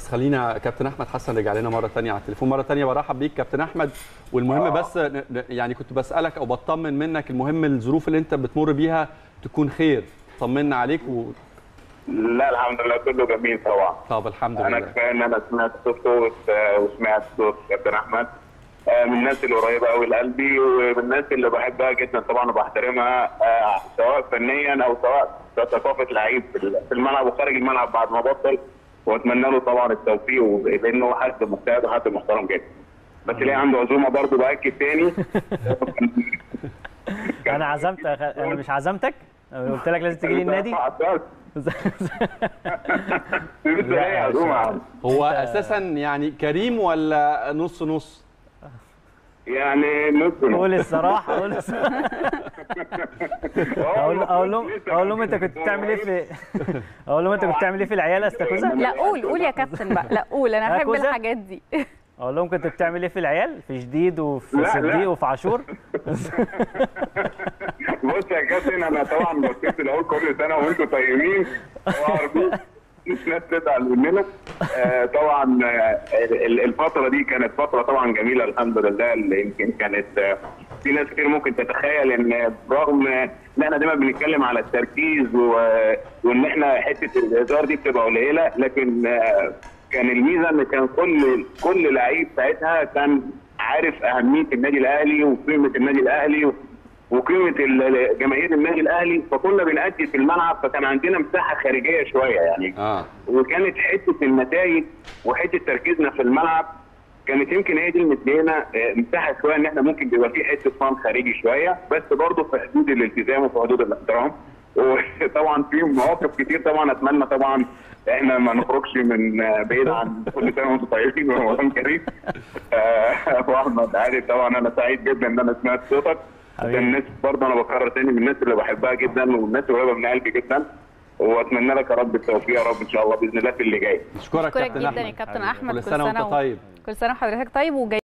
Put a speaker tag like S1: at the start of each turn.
S1: خلينا كابتن احمد حسن رجع لنا مره ثانيه على التليفون مره ثانيه برحب بيك كابتن احمد والمهم
S2: آه.
S1: بس ن- ن- يعني كنت بسالك او بطمن منك المهم الظروف اللي انت بتمر بيها تكون خير طمنا عليك و...
S2: لا الحمد لله كله جميل طبعا
S1: طب الحمد
S2: انا
S1: لله
S2: كفايه ان انا سمعت صوته وسمعت صوت كابتن احمد آه، من الناس اللي قريبه قوي لقلبي ومن الناس اللي بحبها جدا طبعا وبحترمها آه، سواء فنيا او سواء كثقافه لعيب في ال- في الملعب وخارج الملعب بعد ما بطل واتمنى له طبعا التوفيق و- لانه حد مجتهد وحد محترم جدا بس ليه عنده عزومه برضه باكد تاني
S3: انا عزمت انا مش عزمتك أنا قلت لك لازم تيجي لي النادي
S2: لسه
S3: لا
S2: ليه
S3: يا
S2: عزومه
S3: باشا.
S2: عم.
S1: هو اساسا يعني كريم ولا نص نص
S2: يعني نص
S3: قول الصراحه قول الصراحه اقول اقول لهم اقول لهم انت كنت بتعمل ايه في اقول لهم انت كنت بتعمل ايه في العيال يا استاذ
S4: لا قول قول يا كابتن بقى لا قول انا
S3: ها
S4: احب
S3: كوزة؟
S4: الحاجات دي
S3: اقول لهم كنت بتعمل ايه في العيال في جديد وفي
S2: لا، لا.
S3: صديق وفي عاشور
S2: بص يا كابتن انا طبعا بصيت الاول كل سنه وانتم طيبين وارجوك مش ناس تزعل مننا آه طبعا آه ال- الفتره دي كانت فتره طبعا جميله الحمد لله اللي يمكن كانت آه في ناس كتير ممكن تتخيل ان برغم ان احنا دايما بنتكلم على التركيز و- وان احنا حته الهزار دي بتبقى قليله لكن آه كان الميزه ان كان كل كل لعيب ساعتها كان عارف اهميه النادي الاهلي وقيمه النادي الاهلي وقيمه ال- جماهير النادي الاهلي فكنا بنأدي في الملعب فكان عندنا مساحه خارجيه شويه يعني
S1: اه
S2: وكانت حته النتائج وحته تركيزنا في الملعب كانت يمكن هي دي اللي مدينا آه، مساحه شويه ان احنا ممكن بيبقى في حته فان خارجي شويه بس برضه في حدود الالتزام وفي حدود الاحترام وطبعا في مواقف كتير طبعا اتمنى طبعا احنا ما نخرجش من آه، بعيد عن كل سنه وانتم طيبين ورمضان كريم آه، ابو احمد عادل طبعا انا سعيد جدا ان انا سمعت صوتك
S3: حبيبي.
S2: من الناس برضه انا بكرر تاني من الناس اللي بحبها جدا والناس اللي قريبه من قلبي جدا واتمنى لك يا رب التوفيق يا رب ان شاء الله باذن الله في اللي جاي
S1: اشكرك
S4: اشكرك
S1: كابتن
S4: جدا
S1: احمد
S4: يا كابتن
S3: حبيبي.
S4: احمد
S1: كل سنه وانت
S4: و-
S1: طيب
S4: كل سنه وحضرتك طيب وجاي